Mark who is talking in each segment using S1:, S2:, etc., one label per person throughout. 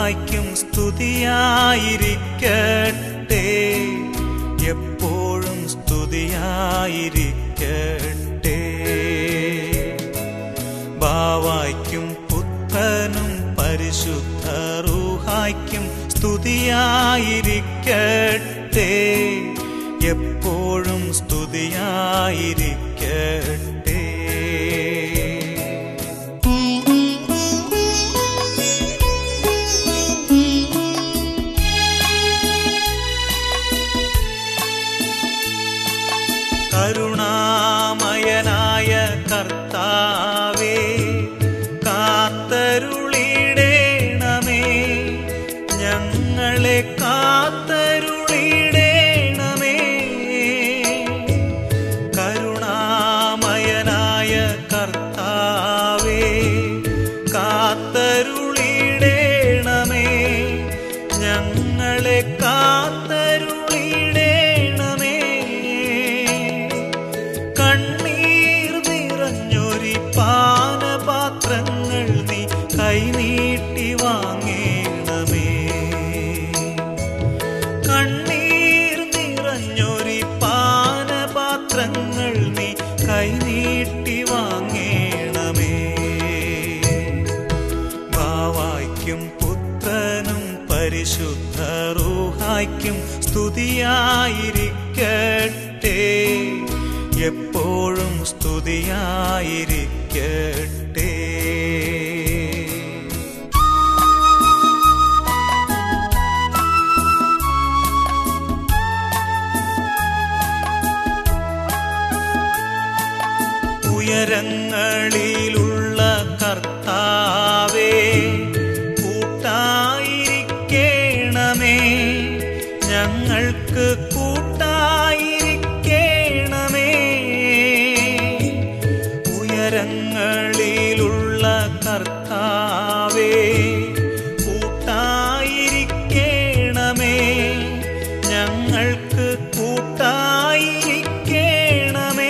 S1: റൂഹായ്ക്കും സ്തുതിയായിരിക്കട്ടെ എപ്പോഴും സ്തുതിയായിരിക്കട്ടെ ബാവായ്ക്കും പുത്രനും പരിശുദ്ധ റൂഹായ്ക്കും സ്തുതിയായിരിക്കട്ടെ എപ്പോഴും സ്തുതിയായിരിക്കട്ടെ കരുണാമയനായ കർത്താവേ കാത്തരുളിടേണമേ ഞങ്ങളെ കാത്തരുളിടേണമേ കരുണാമയനായ കർത്താവേ കാത്തരുളിടേണമേ ഞങ്ങളെ കാത്തരുളിടേണമേ കണ്ണീർ നിറഞ്ഞൊരി പാനപാത്രങ്ങൾ നീ കൈനീട്ടി വാങ്ങേണമേ കണ്ണീർ നിറഞ്ഞൊരി പാനപാത്രങ്ങൾ നീ കൈനീട്ടി വാങ്ങേണമേ ബാവായ്ക്കും പുത്രനും പരിശുദ്ധ റൂഹായ്ക്കും സ്തുതിയായിരിക്കട്ടെ എപ്പോഴും സ്തുതിയായിരിക്കട്ടെ ഉയരങ്ങളിലുള്ള കർത്താവേ കൂട്ടായിരിക്കേണമേ ഞങ്ങൾക്ക് കൂട്ടായിരിക്കേണമേ ഉയരങ്ങളിലുള്ള കർത്താവേ കൂട്ടായിരിക്കേണമേ ഞങ്ങൾക്ക് കൂട്ടായിരിക്കേണമേ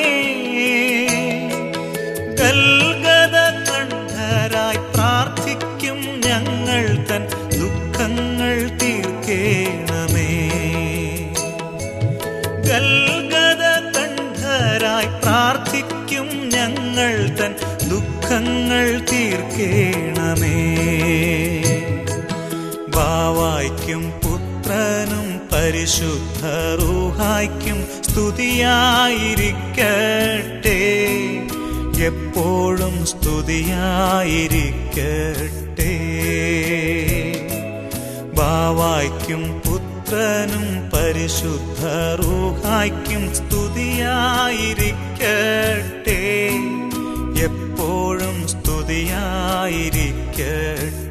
S1: കൽഗത കണ്ഠരായി പ്രാർത്ഥിക്കും ഞങ്ങൾ തൻ ദുഃഖങ്ങൾ തീർക്കേണമേ ഗൽഗത കണ്ഠരായി പ്രാർത്ഥിക്കും ഞങ്ങൾ തൻ ദുഃഖങ്ങൾ തീർക്കേണമേ ബാവായ്ക്കും പുത്രനും പരിശുദ്ധ റൂഹായ്ക്കും സ്തുതിയായിരിക്കട്ടെ എപ്പോഴും സ്തുതിയായിരിക്കട്ടെ ബാവായ്ക്കും പുത്രനും പരിശുദ്ധ റൂഹായ്ക്കും സ്തുതിയായിരിക്കട്ടെ എപ്പോഴും സ്തുതിയായിരിക്കട്ടെ